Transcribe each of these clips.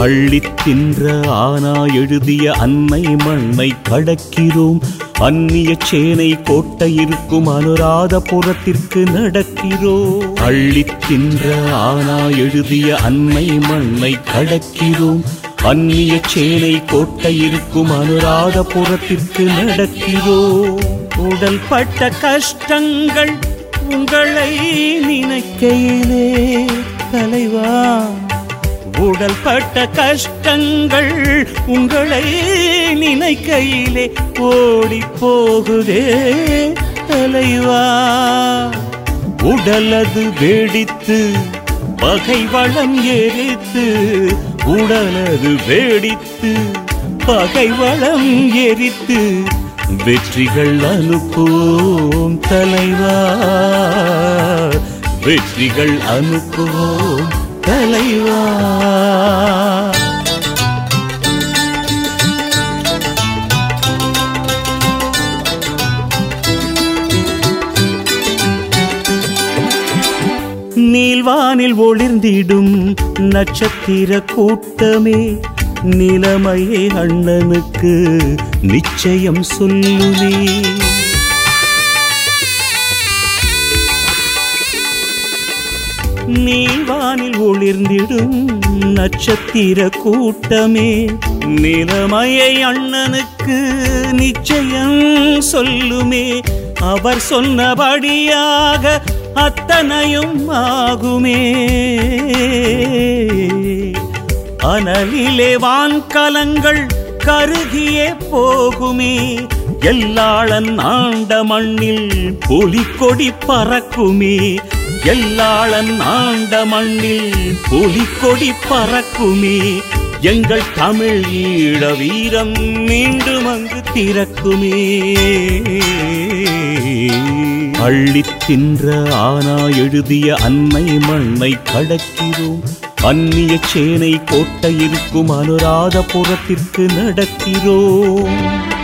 அள்ளித் தின்ற ஆனா எழுதிய அன்னை மண்ணை கடக்கிறோம் அந்நிய சேனை கோட்டை இருக்கும் அனுராதபுரத்திற்கு நடக்கிறோம் அள்ளித் தின்ற ஆனா எழுதிய அன்னை மண்ணை கடக்கிறோம் அந்நிய சேனை கோட்டை இருக்கும் அனுராதபுரத்திற்கு நடக்கிறோம் உடல் பட்ட கஷ்டங்கள் உங்களை நினைக்கையிலே தலைவா உடல் பட்ட கஷ்டங்கள் உங்களை நினைக்கையிலே ஓடி போகுதே தலைவா உடலது வெடித்து பகை வளம் எரித்து உடலது வெடித்து பகை வளம் எரித்து வெற்றிகள் அனுப்புவோம் தலைவா வெற்றிகள் அனுப்புவோம் தலைவா நீல்வானில் ஒளிர்ந்திடும் நட்சத்திர கூட்டமே நிலைமையை அண்ணனுக்கு நிச்சயம் சொல்லுமே நீல்வானில் ஒளிர்ந்திடும் நட்சத்திர கூட்டமே நிலைமையை அண்ணனுக்கு நிச்சயம் சொல்லுமே அவர் சொன்னபடியாக அத்தனையும் ஆகுமே அனலிலே வான்கலங்கள் கருகியே போகுமே எல்லாளன் ஆண்ட மண்ணில் புலிக்கொடி பறக்குமே எல்லாளன் ஆண்ட மண்ணில் புலிக்கொடி பறக்குமே எங்கள் தமிழ் ஈழ வீரம் மீண்டும் அங்கு திறக்குமே அள்ளித் தின்ற ஆனா எழுதிய அன்னை மண்ணை கடக்கிறோம் அந்நிய சேனை கோட்டை இருக்கும் அனுராதபுரத்திற்கு நடக்கிறோம்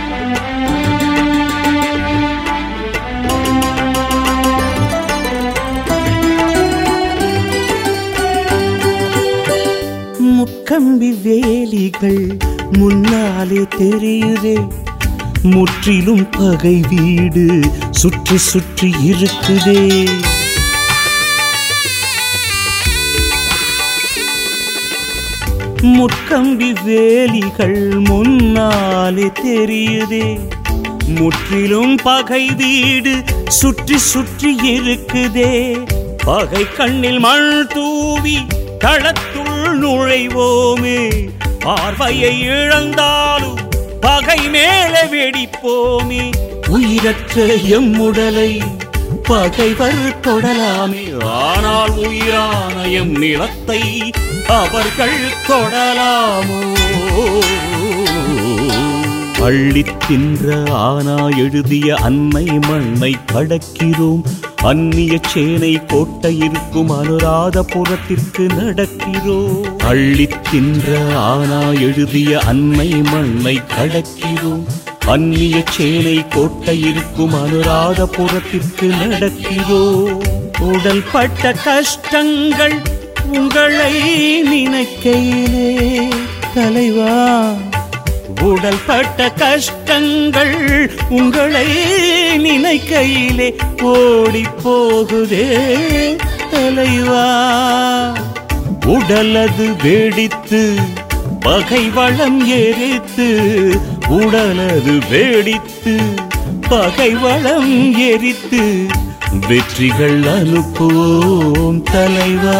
முக்கம்பி வேலிகள் முன்னாலே தெரியுதே முற்றிலும் பகை வீடு சுற்றி சுற்றி இருக்குதே முற்கம்பி வேலிகள் முன்னாலே தெரியுதே முற்றிலும் பகை வீடு சுற்றி சுற்றி இருக்குதே பகை கண்ணில் மண் தூவி களத்துள் நுழைவோமே பார்வையை இழந்தாலும் பகை மேல வெடிப்போமே உயிரற்ற எம்முடலை பகைவர் தொடலாமே ஆனால் உயிரான எம் நிலத்தை அவர்கள் தொடலாமோ அள்ளித் தின்ற ஆனா எழுதிய அன்னை மண்ணை கடக்கிறோம் அந்நிய சேனை கோட்டை இருக்கும் அனுராதபுரத்திற்கு நடக்கிறோம் அள்ளித் தின்ற ஆனா எழுதிய அன்னை மண்ணை கடக்கிறோம் அந்நிய சேனை கோட்டை இருக்கும் அனுராதபுரத்திற்கு நடக்கிறோம் உடல் பட்ட கஷ்டங்கள் உங்களை நினைக்கையிலே தலைவா உடல் பட்ட கஷ்டங்கள் உங்களை நினைக்கையிலே ஓடி போகுதே தலைவா உடலது வெடித்து பகை வளம் எரித்து உடலது வெடித்து பகை வளம் எரித்து வெற்றிகள் அனுப்புவோம் தலைவா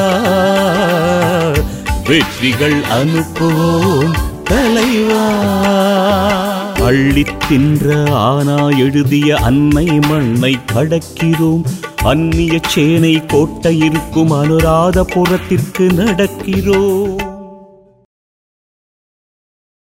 வெற்றிகள் அனுப்புவோம் தலைவா அள்ளித் தின்ற ஆனா எழுதிய அன்னை மண்ணை கடக்கிறோம் அந்நிய சேனை கோட்டை இருக்கும் அனுராதபுரத்திற்கு நடக்கிறோம்